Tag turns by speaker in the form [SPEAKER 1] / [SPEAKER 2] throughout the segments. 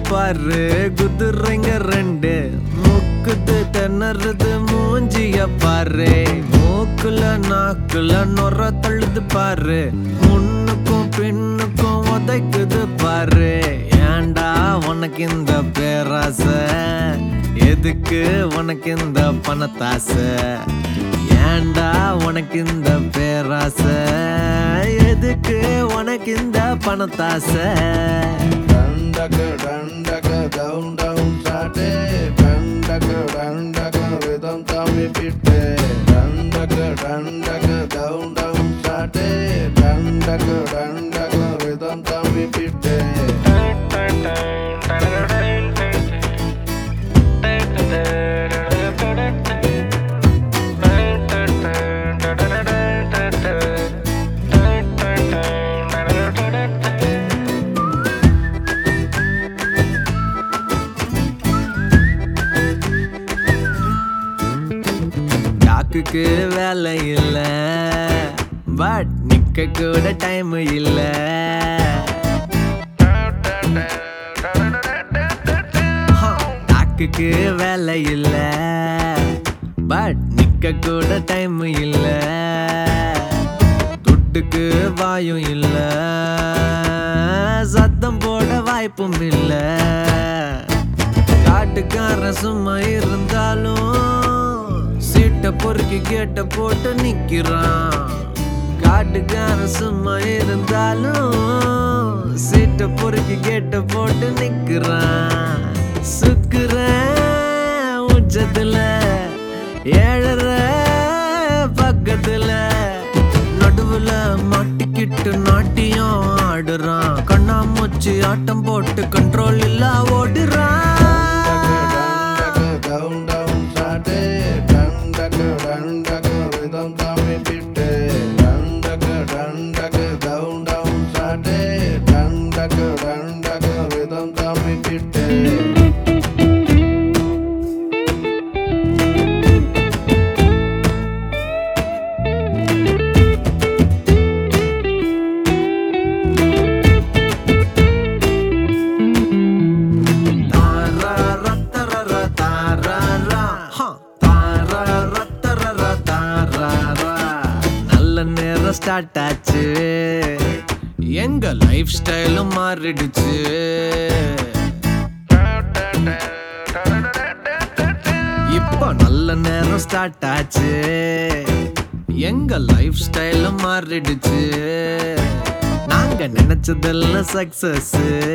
[SPEAKER 1] பாரு குதிரைங்க ரெண்டு முக்குது திணறுது மூஞ்சிய பாரு மூக்குல நாக்குல நொற தள்ளுது பாரு முன்னுக்கும் பின்னுக்கும் உதைக்குது பாரு ஏன்டா உனக்கு இந்த பேராசை எதுக்கு உனக்கு இந்த பணத்தாசை ஏன்டா உனக்கு இந்த பேராசை எதுக்கு உனக்கு இந்த பணத்தாசை
[SPEAKER 2] Dandaka, dandaka, down, down, sate. Dandaka, dandaka, rhythm, tummy, pitte. Dandaka, dandaka, down, down, sate. Dandaka, dandaka, rhythm, tummy, pitte.
[SPEAKER 1] டாக்குக்கு வேலை இல்ல பட் நிக்க கூட டைம் இல்ல ஹா, டாக்குக்கு வேலை இல்ல பட் நிக்க கூட டைம் இல்ல துட்டுக்கு வாயும் இல்ல சத்தம் போட வாய்ப்பும் இல்ல காட்டுக்கார சும்மா இருந்தாலும் சீட்டை பொறுக்கி கேட்ட போட்டு நிக்கிறான் காட்டுக்கார சும்மா இருந்தாலும் சீட்டை பொறுக்கி கேட்ட போட்டு நிக்கிறான் சுக்குற உச்சத்துல ஏழற பக்கத்துல நடுவுல மாட்டிக்கிட்டு நாட்டியம் ஆடுறான் கண்ணாமூச்சி ஆட்டம் போட்டு கண்ட்ரோல் இல்ல ஓடுறான்
[SPEAKER 2] Dandaka, down, down, sate. Dandaka, dandaka, rhythm, tummy, pitte. Dandaka, dandaka, down, down, sate. Dandaka, dandaka, rhythm, tummy, pitte.
[SPEAKER 1] தாரா ரத்தரர தாராரா. ஹா. தாரா ரத்தரர தாராரா. நல்ல நேரம் ஸ்டார்ட் ஆச்சு எங்க லைஃப் ஸ்டைலும் மாறிடுச்சு இப்போ நல்ல நேரம் ஸ்டார்ட் ஆச்சு எங்க லைஃப் ஸ்டைலும் மாறிடுச்சு நாங்க நினைச்சதெல்லாம் சக்சஸ்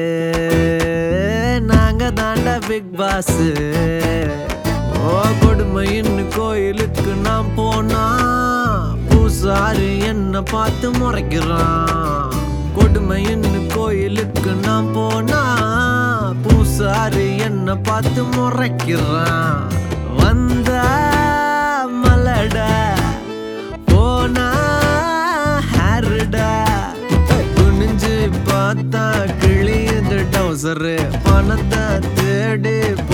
[SPEAKER 1] நாங்க தாண்டா பிக் பாஸ் ஓ கொடுமைன்னு கோயிலுக்கு நான் போனா பூசாரி என்ன பார்த்து முறைக்கிறான் கொடுமைன்னு கோயிலுக்கு நான் போனா பூசாரி என்ன பார்த்து முறைக்கிறான் வந்தா மலடா போனா ஹேருடா குனிஞ்சு பார்த்தா கிளியுது டவுசரு பணத்தை தேடி